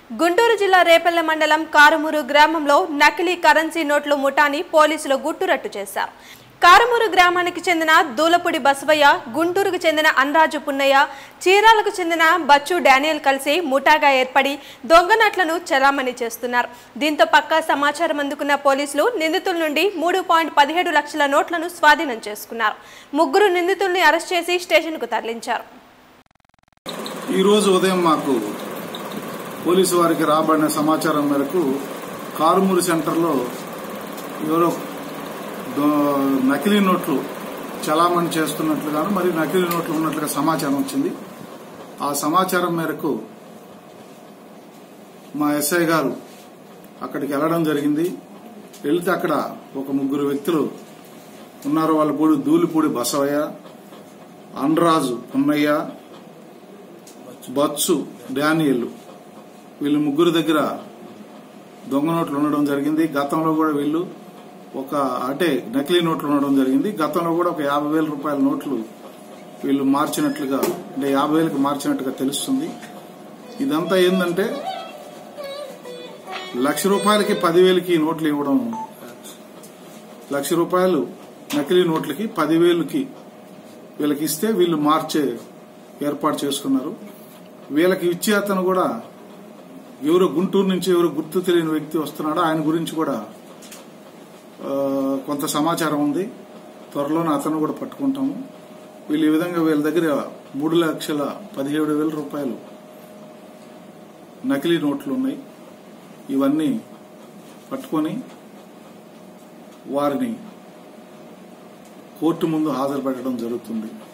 గుంటూరు జిల్లా రేపల్లె మండలం కారుమూరు గ్రామంలో నకిలీ కరెన్సీ నోట్లు ముఠాని పోలీసులు గుట్టురట్టు చేశారు కారుమూరు గ్రామానికి చెందిన దూలపూడి బసవయ్య గుంటూరుకు చెందిన అన్రాజు పున్నయ్య చీరాలకు చెందిన బచ్చు డానియల్ కలిసి ముఠాగా ఏర్పడి దొంగ నోట్లను చలామణి చేస్తున్నారు దీంతో పక్కా సమాచారం అందుకున్న పోలీసులు నిందితుల నుండి మూడు పాయింట్ పదిహేడు లక్షల నోట్లను స్వాధీనం చేసుకున్నారు ముగ్గురు నిందితుల్ని అరెస్ట్ చేసి స్టేషన్కు తరలించారు ఈరోజు ఉదయం మాకు పోలీసు వారికి రాబడిన సమాచారం మేరకు కారుమూరి సెంటర్లో ఎవరో దో- నకిలీ నోట్లు చలామణి చేస్తున్నట్లుగాను మరియు నకిలీ నోట్లు ఉన్నట్లుగా సమాచారం వచ్చింది ఆ సమాచారం మేరకు మా ఎస్ఐ గారు అక్కడికి వెళ్లడం జరిగింది వెళితే అక్కడ ఒక ముగ్గురు వ్యక్తులు ఉన్నారు వాళ్ళ పూడి దూలిపూడి బసవయ్య అండ్రాజు పున్నయ్య బత్సు డానియల్ వీళ్ళు ముగ్గురు దగ్గర దొంగ నోట్లు ఉండడం జరిగింది గతంలో కూడా వీళ్ళు ఒక అంటే నకిలీ నోట్లు ఉండడం జరిగింది గతంలో కూడా ఒక యాభై వేల రూపాయల నోట్లు వీళ్ళు మార్చినట్లుగా అంటే యాభై వేలకు మార్చినట్టుగా తెలుస్తుంది ఇదంతా ఏంటంటే లక్ష రూపాయలకి పదివేలకి నోట్లు ఇవ్వడం లక్ష రూపాయలు నకిలీ నోట్లకి పదివేలకి వీళ్ళకి ఇస్తే వీళ్ళు మార్చే ఏర్పాటు చేసుకున్నారు వీళ్ళకి ఇచ్చే అతను కూడా ఎవరో గుంటూరు నుంచి ఎవరో గుర్తు తెలియని వ్యక్తి వస్తున్నాడో ఆయన గురించి కూడా ఆ, కొంత సమాచారం ఉంది త్వరలోనే అతను కూడా పట్టుకుంటాము వీళ్ళు ఈ విధంగా వీళ్ళ దగ్గర మూడు లక్షల పదిహేడు వేల రూపాయలు నకిలీ నోట్లు ఉన్నాయి ఇవన్నీ పట్టుకొని వారిని కోర్టు ముందు హాజరుపెట్టడం జరుగుతుంది